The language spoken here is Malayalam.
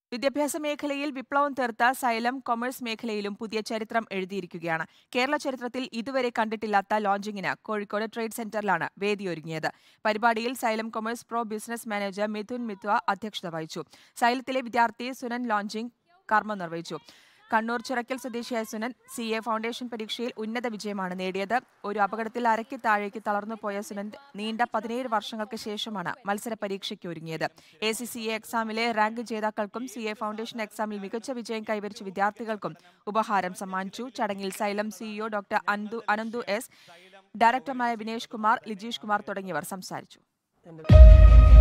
വിദ്യാഭ്യാസ മേഖലയിൽ വിപ്ലവം തീർത്ത സൈലം കൊമേഴ്സ് മേഖലയിലും പുതിയ ചരിത്രം എഴുതിയിരിക്കുകയാണ് കേരള ചരിത്രത്തിൽ ഇതുവരെ കണ്ടിട്ടില്ലാത്ത ലോഞ്ചിങ്ങിന് കോഴിക്കോട് ട്രേഡ് സെന്ററിലാണ് വേദിയൊരുങ്ങിയത് പരിപാടിയിൽ Xylem commerce pro business manager Mithun Mithwa അധ്യക്ഷത വഹിച്ചു സൈലത്തിലെ വിദ്യാർത്ഥി സുനൻ ലോഞ്ചിംഗ് കർമ്മം നിർവഹിച്ചു കണ്ണൂർ ചിറക്കൽ സ്വദേശിയായ സുനൻ സി എ ഫൗണ്ടേഷൻ പരീക്ഷയിൽ ഉന്നത വിജയമാണ് നേടിയത് ഒരു അപകടത്തിൽ അരയ്ക്ക് താഴേക്ക് തളർന്നുപോയ സുനൻ നീണ്ട പതിനേഴ് വർഷങ്ങൾക്ക് ശേഷമാണ് മത്സര പരീക്ഷയ്ക്ക് ഒരുങ്ങിയത് എ സി സി എ എക്സാമിലെ റാങ്ക് ജേതാക്കൾക്കും സി എ ഫൗണ്ടേഷൻ എക്സാമിൽ മികച്ച വിജയം കൈവരിച്ച വിദ്യാർത്ഥികൾക്കും ഉപഹാരം സമ്മാനിച്ചു ചടങ്ങിൽ Xylem CEO doctor Ananthu Ananthu S ഡയറക്ടർമാരായ വിനേഷ് കുമാർ ലിജീഷ് കുമാർ തുടങ്ങിയവർ സംസാരിച്ചു